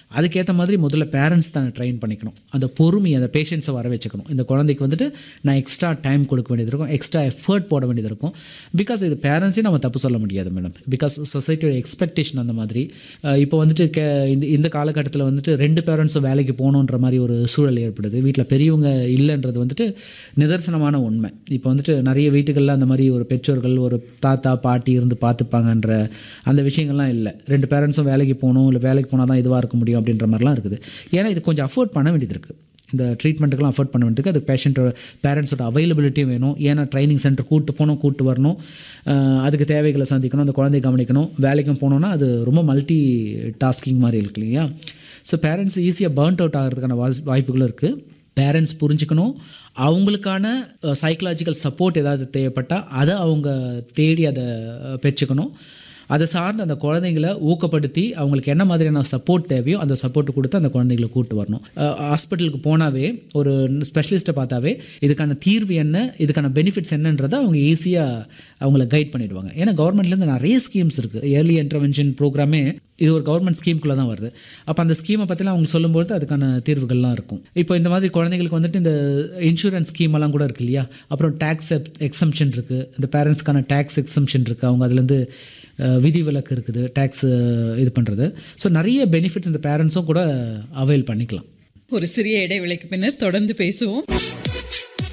அதுக்கேற்ற மாதிரி முதல்ல பேரண்ட்ஸ் தான் ட்ரெயின் பண்ணிக்கணும் அந்த பொறுமை அந்த பேஷன்ஸை வர வச்சுக்கணும் இந்த குழந்தைக்கு வந்துட்டு நான் எக்ஸ்ட்ரா டைம் கொடுக்க வேண்டியது இருக்கும் எக்ஸ்ட்ரா எஃபர்ட் போட வேண்டியது இருக்கும் பிகாஸ் இது பேரண்ட்ஸையும் நம்ம தப்பு சொல்ல முடியாது மேடம் பிகாஸ் சொசைட்டியோட எக்ஸ்பெக்டேஷன் அந்த மாதிரி அஹ் இப்போ வந்துட்டு கே இந்த இந்த காலகட்டத்தில் வந்துட்டு ரெண்டு பேரண்ட்ஸும் வேலைக்கு போகணுன்ற மாதிரி ஒரு சூழல் ஏற்படுது வீட்டில் பெரியவங்க இல்லைன்றது வந்துட்டு நிதர்சனமான உண்மை இப்போ வந்துட்டு நிறைய வீட்டுகளில் அந்த மாதிரி ஒரு பெற்றோர்கள் ஒரு தாத்தா பாட்டி இருந்து பார்த்துப்பாங்கன்ற அந்த விஷயங்கள்லாம் இல்லை ரெண்டு பேரண்ட்ஸும் வேலைக்கு போகணும் இல்லை வேலைக்கு போனால் தான் இதுவாக இருக்க முடியும் அப்படின்ற மாதிரிலாம் இருக்குது ஏன்னா இது கொஞ்சம் அஃபோர்ட் பண்ண வேண்டியது இருக்குது இந்த ட்ரீட்மெண்ட்டுக்கெல்லாம் அஃபோர்ட் பண்ண வேண்டியதுக்கு அது பேஷண்ட்டோட பேரண்ட்ஸோட அவைலபிலிட்டியும் வேணும் ஏன்னா ட்ரைனிங் சென்டர் கூட்டு போகணும் கூட்டு வரணும் அஹ் அதுக்கு தேவைகளை சந்திக்கணும் அந்த குழந்தைய கவனிக்கணும் வேலைக்கும் போனோன்னா அது ரொம்ப மல்டி டாஸ்கிங் மாதிரி இருக்கு இல்லையா ஸோ பேரண்ட்ஸ் ஈஸியாக பேர்ன்ட் அவுட் ஆகிறதுக்கான வாஸ் வாய்ப்புகளும் இருக்குது பேரண்ட்ஸ் புரிஞ்சுக்கணும் அவங்களுக்கான சைக்கலாஜிக்கல் சப்போர்ட் ஏதாவது தேவைப்பட்டால் அதை அவங்க தேடி அதை அஹ், பெற்றுக்கணும் அதை சார்ந்து அந்த குழந்தைங்களை ஊக்கப்படுத்தி அவங்களுக்கு என்ன மாதிரியான சப்போர்ட் தேவையோ அந்த சப்போர்ட் கொடுத்து அந்த குழந்தைங்களை கூட்டு வரணும் ஹாஸ்பிட்டலுக்கு போனாவே ஒரு ஸ்பெஷலிஸ்ட்டை பார்த்தாவே இதுக்கான தீர்வு என்ன இதுக்கான பெனிஃபிட்ஸ் என்னன்றதை அவங்க ஈஸியாக அவங்கள கைட் பண்ணிடுவாங்க ஏன்னா கவர்மெண்ட்லேருந்து நிறைய ஸ்கீம்ஸ் இருக்குது ஏர்லி இன்டர்வென்ஷன் ப்ரோக்ராமே இது ஒரு கவர்மெண்ட் ஸ்கீம்குள்ளே தான் வருது அப்போ அந்த ஸ்கீமை பற்றிலாம் அவங்க சொல்லும்போது அதுக்கான தீர்வுகள்லாம் இருக்கும் இப்போ இந்த மாதிரி குழந்தைங்களுக்கு வந்துட்டு இந்த இன்சூரன்ஸ் ஸ்கீம் எல்லாம் கூட இருக்கு இல்லையா அப்புறம் டேக்ஸ் எக்ஸம்ஷன் இருக்குது இந்த பேரண்ட்ஸ்க்கான டேக்ஸ் எக்ஸம்ஷன் இருக்குது அவங்க அதுலேருந்து அஹ், விதிவிலக்கு இருக்குது டேக்ஸ் இது பண்ணுறது ஸோ நிறைய பெனிஃபிட்ஸ் இந்த பேரண்ட்ஸும் கூட அவைல் பண்ணிக்கலாம் ஒரு சிறிய இடைவேளைக்கு பின்னர் தொடர்ந்து பேசுவோம்